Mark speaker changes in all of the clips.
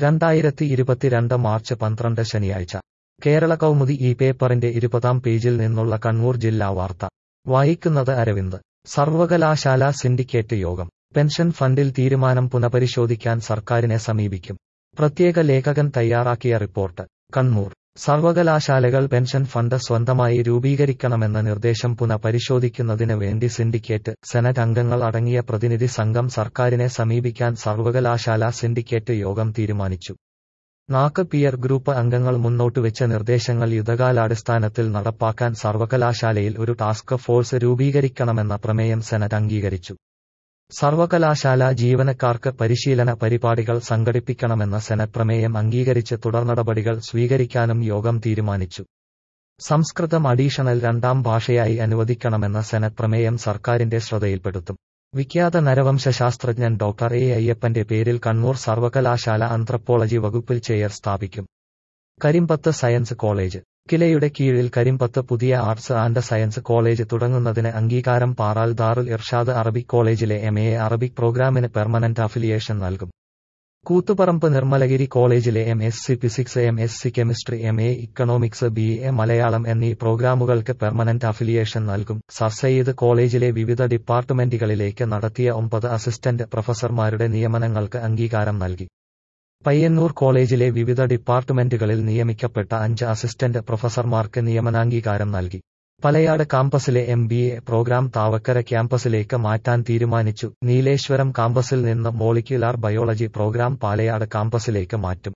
Speaker 1: രണ്ടായിരത്തി ഇരുപത്തിരണ്ട് മാർച്ച് പന്ത്രണ്ട് ശനിയാഴ്ച കേരള കൗമുദി ഈ പേപ്പറിന്റെ ഇരുപതാം പേജിൽ നിന്നുള്ള കണ്ണൂർ ജില്ലാ വാർത്ത വായിക്കുന്നത് അരവിന്ദ് സർവകലാശാല സിൻഡിക്കേറ്റ് യോഗം പെൻഷൻ ഫണ്ടിൽ തീരുമാനം പുനഃപരിശോധിക്കാൻ സർക്കാരിനെ സമീപിക്കും പ്രത്യേക ലേഖകൻ തയ്യാറാക്കിയ റിപ്പോർട്ട് കണ്ണൂർ സർവകലാശാലകൾ പെൻഷൻ ഫണ്ട് സ്വന്തമായി രൂപീകരിക്കണമെന്ന നിർദ്ദേശം പുനഃപരിശോധിക്കുന്നതിന് വേണ്ടി സിൻഡിക്കേറ്റ് സെനറ്റ് അംഗങ്ങൾ അടങ്ങിയ പ്രതിനിധി സംഘം സർക്കാരിനെ സമീപിക്കാൻ സർവകലാശാല സിൻഡിക്കേറ്റ് യോഗം തീരുമാനിച്ചു നാക്ക് പിയർ ഗ്രൂപ്പ് അംഗങ്ങൾ മുന്നോട്ടുവെച്ച നിർദ്ദേശങ്ങൾ യുദ്ധകാലാടിസ്ഥാനത്തിൽ നടപ്പാക്കാൻ സർവകലാശാലയിൽ ഒരു ടാസ്ക് ഫോഴ്സ് രൂപീകരിക്കണമെന്ന പ്രമേയം സെനറ്റ് അംഗീകരിച്ചു സർവകലാശാല ജീവനക്കാർക്ക് പരിശീലന പരിപാടികൾ സംഘടിപ്പിക്കണമെന്ന സെനറ്റ് പ്രമേയം അംഗീകരിച്ച് തുടർനടപടികൾ സ്വീകരിക്കാനും യോഗം തീരുമാനിച്ചു സംസ്കൃതം അഡീഷണൽ രണ്ടാം ഭാഷയായി അനുവദിക്കണമെന്ന സെനറ്റ് പ്രമേയം സർക്കാരിന്റെ ശ്രദ്ധയിൽപ്പെടുത്തും വിഖ്യാത നരവംശ ശാസ്ത്രജ്ഞൻ ഡോക്ടർ എ അയ്യപ്പന്റെ പേരിൽ കണ്ണൂർ സർവകലാശാല ആന്ത്രപ്പോളജി വകുപ്പിൽ ചെയർ സ്ഥാപിക്കും കരിമ്പത്ത് സയൻസ് കോളേജ് കിലയുടെ കീഴിൽ കരിമ്പത്ത് പുതിയ ആർട്സ് ആൻഡ് സയൻസ് കോളേജ് തുടങ്ങുന്നതിന് അംഗീകാരം പാറാൽ ദാറുൽ ഇർഷാദ് അറബിക് കോളേജിലെ എം എ അറബിക് പ്രോഗ്രാമിന് പെർമനന്റ് അഫിലിയേഷൻ നൽകും കൂത്തുപറമ്പ് നിർമ്മലഗിരി കോളേജിലെ M S C physics M S C chemistry M A economics B A Malayalam എന്നീ പ്രോഗ്രാമുകൾക്ക് പെർമനന്റ് അഫിലിയേഷൻ നൽകും സർ സയ്യിദ് കോളേജിലെ വിവിധ ഡിപ്പാർട്ട്മെന്റുകളിലേക്ക് നടത്തിയ ഒമ്പത് അസിസ്റ്റന്റ് പ്രൊഫസർമാരുടെ നിയമനങ്ങൾക്ക് അംഗീകാരം നൽകി പയ്യന്നൂർ കോളേജിലെ വിവിധ ഡിപ്പാർട്ട്മെന്റുകളിൽ നിയമിക്കപ്പെട്ട അഞ്ച് അസിസ്റ്റന്റ് പ്രൊഫസർമാർക്ക് നിയമനാംഗീകാരം നൽകി പലയാട് കാമ്പസിലെ M B A program Thavakkara ക്യാമ്പസിലേക്ക് മാറ്റാൻ തീരുമാനിച്ചു നീലേശ്വരം കാമ്പസിൽ നിന്ന് മോളിക്യുലാർ ബയോളജി പ്രോഗ്രാം പാലയാട് കാമ്പസിലേക്ക് മാറ്റും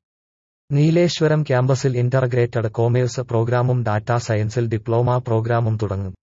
Speaker 1: നീലേശ്വരം ക്യാമ്പസിൽ ഇന്റർഗ്രേറ്റഡ് കോമേഴ്സ് പ്രോഗ്രാമും ഡാറ്റാ സയൻസിൽ ഡിപ്ലോമ പ്രോഗ്രാമും തുടങ്ങും